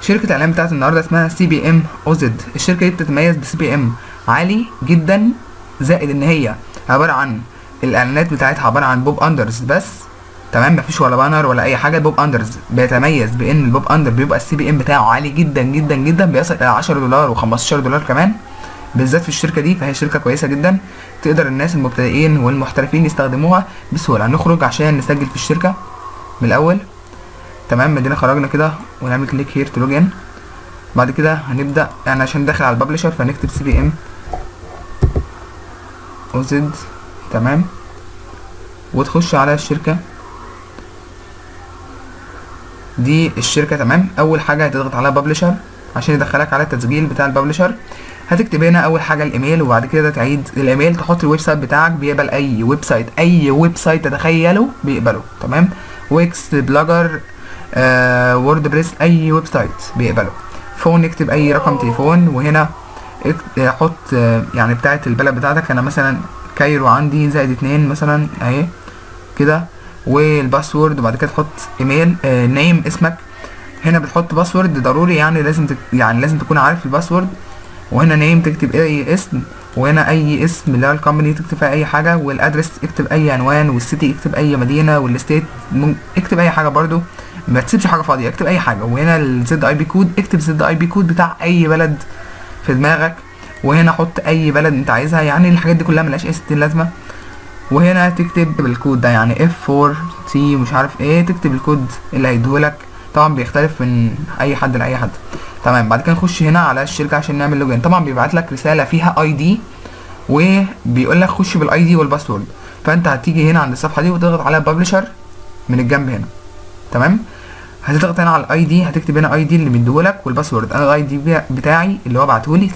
شركه الاعلان بتاعت النهارده اسمها سي بي ام اوزد الشركه دي بتتميز بسي بي ام عالي جدا زائد ان هي عباره عن الاعلانات بتاعتها عباره عن بوب اندرز بس تمام مفيش ولا بانر ولا اي حاجه بوب اندرز بيتميز بان البوب اندر بيبقى السي بي ام بتاعه عالي جدا جدا جدا بيصل الى 10 دولار و15 دولار كمان بالذات في الشركه دي فهي شركه كويسه جدا تقدر الناس المبتدئين والمحترفين يستخدموها بسهوله هنخرج عشان نسجل في الشركه من الاول تمام مدينا خرجنا كده ونعمل كليك هير تو لوجن بعد كده هنبدا يعني عشان داخل على الببلشر فنكتب سي بي ام اوزد تمام وتخش على الشركه دي الشركه تمام اول حاجه هتضغط على ببلشر عشان يدخلك على التسجيل بتاع الببلشر هتكتب هنا اول حاجه الايميل وبعد كده تعيد الايميل تحط الويب سايت بتاعك بيقبل اي ويب سايت اي ويب سايت تتخيله بيقبله تمام ويكس بلوجر آه ووردبريس اي ويب سايت بيقبله فون اكتب اي رقم تليفون وهنا حط آه يعني بتاعه البلد بتاعتك انا مثلا كايرو عندي زائد اتنين مثلا اهي كده والباسورد وبعد كده تحط ايميل آه نيم اسمك هنا بتحط باسورد ضروري يعني لازم تك يعني لازم تكون عارف الباسورد وهنا نيم تكتب اي اسم وهنا اي اسم اللي هو الكومباني تكتب فيها اي حاجه والادرس اكتب اي عنوان والسيتي اكتب اي مدينه والستيت اكتب اي حاجه برضو ما تسيبش حاجه فاضيه اكتب اي حاجه وهنا الزد اي بي كود اكتب زد اي بي كود بتاع اي بلد في دماغك وهنا حط اي بلد انت عايزها يعني الحاجات دي كلها ملهاش اي ستين لازمه وهنا تكتب الكود ده يعني اف 4 تي مش عارف ايه تكتب الكود اللي هيديهولك طبعا بيختلف من اي حد لاي حد تمام بعد كده نخش هنا على الشركه عشان نعمل لوجين طبعا بيبعت لك رساله فيها اي دي وبيقول لك خش بالاي دي والباسورد فانت هتيجي هنا عند الصفحه دي وتضغط على ببلشر من الجنب هنا تمام هتضغط هنا على الاي دي هتكتب هنا اي دي اللي مديهولك والباسورد انا الاي دي بتاعي اللي هو بعتهولي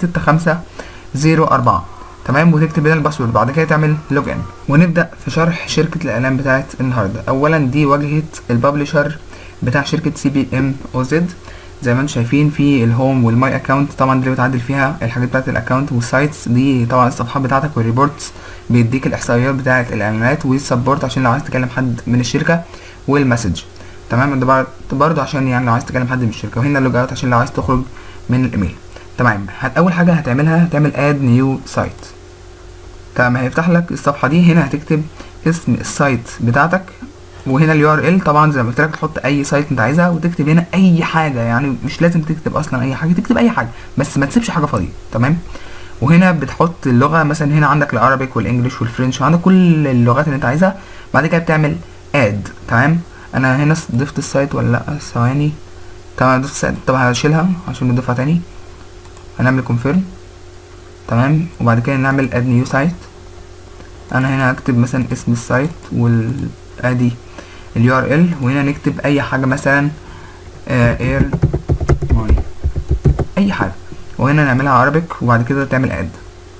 6504 تمام وتكتب هنا الباسورد بعد كده تعمل لوجين ونبدا في شرح شركه الاعلان بتاعت النهارده اولا دي واجهه الببلشر بتاع شركه سي بي ام او زد زي ما انتم شايفين في الهوم والماي اكونت طبعا اللي بتعدل فيها الحاجات بتاعت الاكونت والسايتس دي طبعا الصفحات بتاعتك والريبورتس بيديك الاحصائيات بتاعت الاعلانات والسبورت عشان لو عايز تكلم حد من الشركه والمسج تمام ده برضه عشان يعني لو عايز تكلم حد من الشركه وهنا اللوج اوت عشان لو عايز تخرج من الايميل تمام هت اول حاجه هتعملها هتعمل اد نيو سايت تمام هيفتح لك الصفحه دي هنا هتكتب اسم السايت بتاعتك وهنا اليو ار ال طبعا زي ما قلت لك تحط اي سايت انت عايزها وتكتب هنا اي حاجه يعني مش لازم تكتب اصلا اي حاجه تكتب اي حاجه بس ما تسيبش حاجه فاضيه تمام وهنا بتحط اللغه مثلا هنا عندك العربيك والانجليش والفرنش وعندك كل اللغات اللي انت عايزها بعد كده بتعمل اد تمام انا هنا ضفت السايت ولا لا ثواني تمام ضفت السايت طب هشيلها عشان نضيفها تاني هنعمل كونفيرم تمام وبعد كده نعمل اد نيو سايت انا هنا هكتب مثلا اسم السايت وال ادي اليو ار ال وهنا نكتب اي حاجه مثلا اير ماي اي حاجه وهنا نعملها عربيك وبعد كده تعمل اد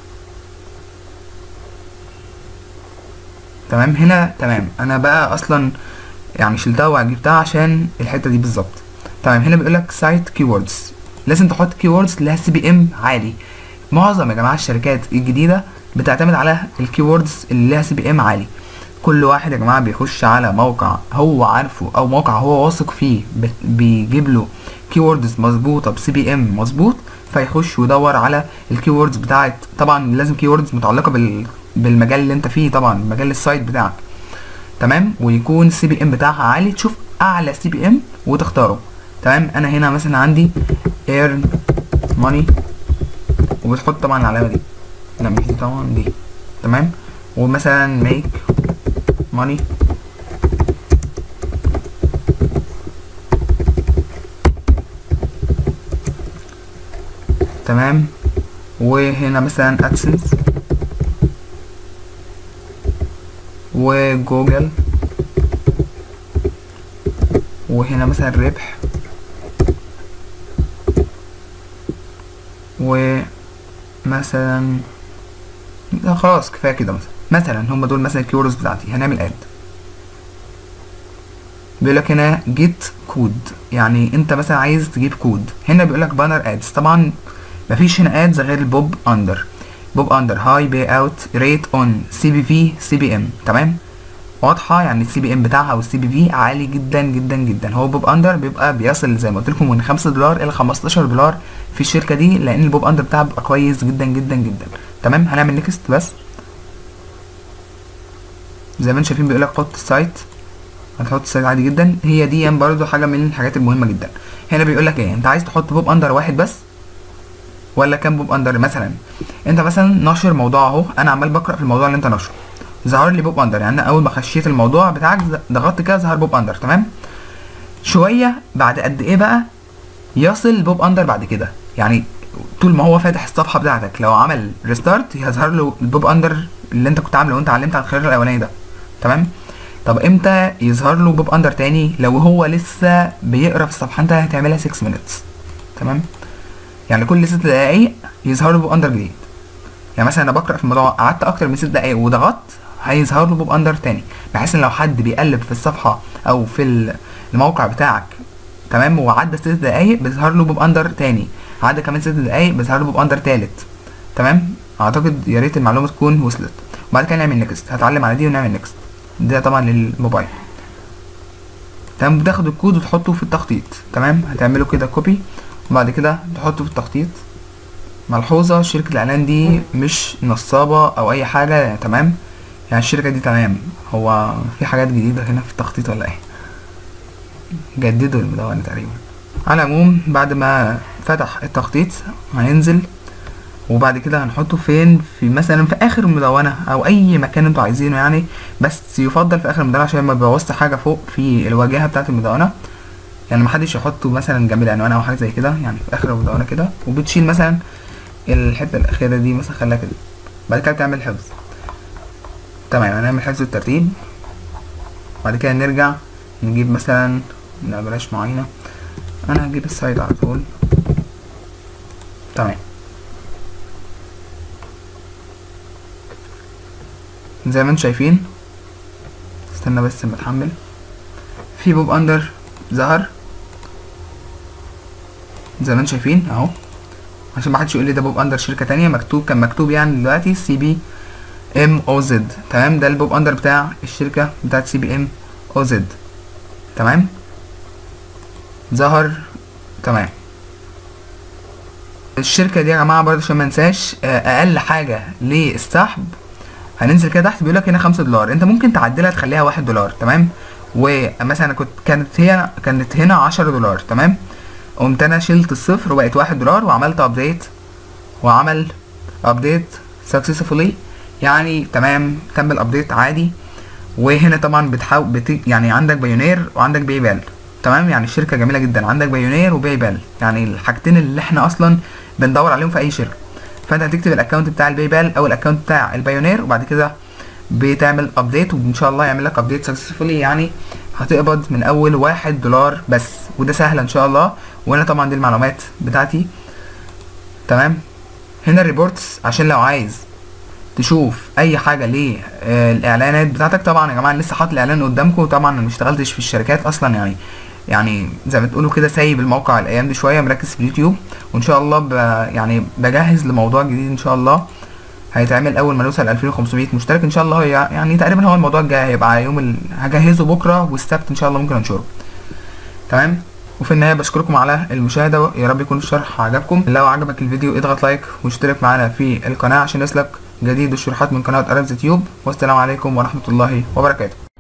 تمام هنا تمام انا بقى اصلا يعني شلتها وجبتها عشان الحته دي بالظبط تمام هنا بيقول لك سايت كيوردز لازم تحط كيوردز لها سي بي ام عالي معظم يا جماعه الشركات الجديده بتعتمد على الكيوردز اللي لها سي بي ام عالي كل واحد يا جماعه بيخش على موقع هو عارفه او موقع هو واثق فيه بيجيب له كيوردز مظبوطه بسي بي ام مظبوط فيخش ويدور على الكيوردز بتاعت طبعا لازم كيوردز متعلقه بال بالمجال اللي انت فيه طبعا مجال السايت بتاعك تمام ويكون السي بي ام بتاعها عالي تشوف اعلى سي بي ام وتختاره تمام انا هنا مثلا عندي ايرن ماني وبتحط طبعا العلامه دي لا مش دي طبعا دي تمام ومثلا ميك ماني تمام وهنا مثلا ادسنس وجوجل وهنا مثلا ربح ومثلا لا خلاص كفايه كده مثلا مثلا هم دول مثلا الكيوردز بتاعتي هنعمل اد بيقول لك هنا جيت كود يعني انت مثلا عايز تجيب كود هنا بيقول لك بانر ادز طبعا مفيش هنا ادز غير البوب اندر بوب اندر هاي بي اوت ريت اون سي بي في سي بي ام تمام واضحه يعني السي بي ام بتاعها والسي بي في عالي جدا جدا جدا هو بوب اندر بيبقى بيصل زي ما قلت لكم من 5 دولار الى 15 دولار في الشركه دي لان البوب اندر بتاعها بيبقى كويس جدا جدا جدا تمام هنعمل نيكست بس زي ما انتم شايفين بيقول لك حط السايت هتحط السايت عادي جدا هي دي برضو حاجه من الحاجات المهمه جدا هنا بيقول لك ايه انت عايز تحط بوب اندر واحد بس ولا كام بوب اندر مثلا انت مثلا ناشر موضوع اهو انا عمال بقرا في الموضوع اللي انت ناشره ظهر لي بوب اندر يعني انا اول ما خشيت الموضوع بتاعك ضغطت كده ظهر بوب اندر تمام شويه بعد قد ايه بقى يصل بوب اندر بعد كده يعني طول ما هو فاتح الصفحه بتاعتك لو عمل ريستارت يظهر له البوب اندر اللي انت كنت عامله وانت علمت على الخيار الاولاني ده تمام طب امتى يظهر له بوب اندر تاني لو هو لسه بيقرا في الصفحه انت هتعملها 6 مينتس تمام يعني كل 6 دقايق يظهر له بوب اندر جديد يعني مثلا انا بقرا في الموضوع قعدت اكتر من 6 دقايق وضغطت هيظهر له بوب اندر تاني بحيث ان لو حد بيقلب في الصفحه او في الموقع بتاعك تمام وعدى 6 دقايق بيظهر له بوب اندر تاني عدى كمان 6 دقايق بيظهر له بوب اندر تالت تمام اعتقد يا ريت المعلومه تكون وصلت وبعد كده نعمل نيكست هتعلم على دي ونعمل نيكست ده طبعا للموبايل تمام بتاخد الكود وتحطه في التخطيط تمام هتعمله كده كوبي وبعد كده تحطه في التخطيط ملحوظة شركة الإعلان دي مش نصابة أو أي حاجة تمام يعني الشركة دي تمام هو في حاجات جديدة هنا في التخطيط ولا ايه جددوا المدونة تقريبا على العموم بعد ما فتح التخطيط هننزل وبعد كده هنحطه فين في مثلا في اخر المدونه او اي مكان انتوا عايزينه يعني بس يفضل في اخر المدونه عشان ما يبوظش حاجه فوق في الواجهه بتاعه المدونه يعني محدش يحطه مثلا جنب العنوان او حاجه زي كده يعني في اخر المدونه كده وبتشيل مثلا الحته الاخيره دي مثلا خليها كده بعد كده بتعمل حفظ تمام هنعمل حفظ الترتيب بعد كده نرجع نجيب مثلا لا بلاش معينه انا هجيب السايد على طول تمام زي ما انتم شايفين استنى بس اما اتحمل في بوب اندر ظهر زي ما انتم شايفين اهو عشان ما حدش يقول لي ده بوب اندر شركه تانية مكتوب كان مكتوب يعني دلوقتي سي بي ام او زد تمام ده البوب اندر بتاع الشركه بتاعت سي بي ام او زد تمام ظهر تمام الشركه دي يا جماعه برضه عشان ما انساش اقل حاجه للسحب هننزل كده تحت بيقول لك هنا 5 دولار انت ممكن تعدلها تخليها 1 دولار تمام ومثلا كنت كانت هي كانت هنا 10 دولار تمام قمت انا شلت الصفر وبقت 1 دولار وعملت ابديت وعمل ابديت سكسسفولي يعني تمام تم الابديت عادي وهنا طبعا بتحاول بت... يعني عندك بايونير وعندك باي بال تمام يعني الشركه جميله جدا عندك بايونير وباي بال يعني الحاجتين اللي احنا اصلا بندور عليهم في اي شركه فانت هتكتب الاكونت بتاع الباي بال او الاكونت بتاع البايونير وبعد كده بتعمل ابديت وان شاء الله يعمل لك ابديت سكسسفولي يعني هتقبض من اول واحد دولار بس وده سهل ان شاء الله وانا طبعا دي المعلومات بتاعتي تمام هنا الريبورتس عشان لو عايز تشوف اي حاجه للاعلانات بتاعتك طبعا يا جماعه لسه حاطط الاعلان قدامكم طبعا انا مشتغلتش في الشركات اصلا يعني يعني زي ما تقولوا كده سايب الموقع الايام دي شويه مركز في اليوتيوب وان شاء الله ب يعني بجهز لموضوع جديد ان شاء الله هيتعمل اول ما نوصل 2500 مشترك ان شاء الله يعني تقريبا هو الموضوع الجاي هيبقى يوم ال... هجهزه بكره والسبت ان شاء الله ممكن انشره تمام وفي النهايه بشكركم على المشاهده يا رب يكون الشرح عجبكم لو عجبك الفيديو اضغط لايك واشترك معانا في القناه عشان يصلك جديد الشروحات من قناه ارابز يوتيوب والسلام عليكم ورحمه الله وبركاته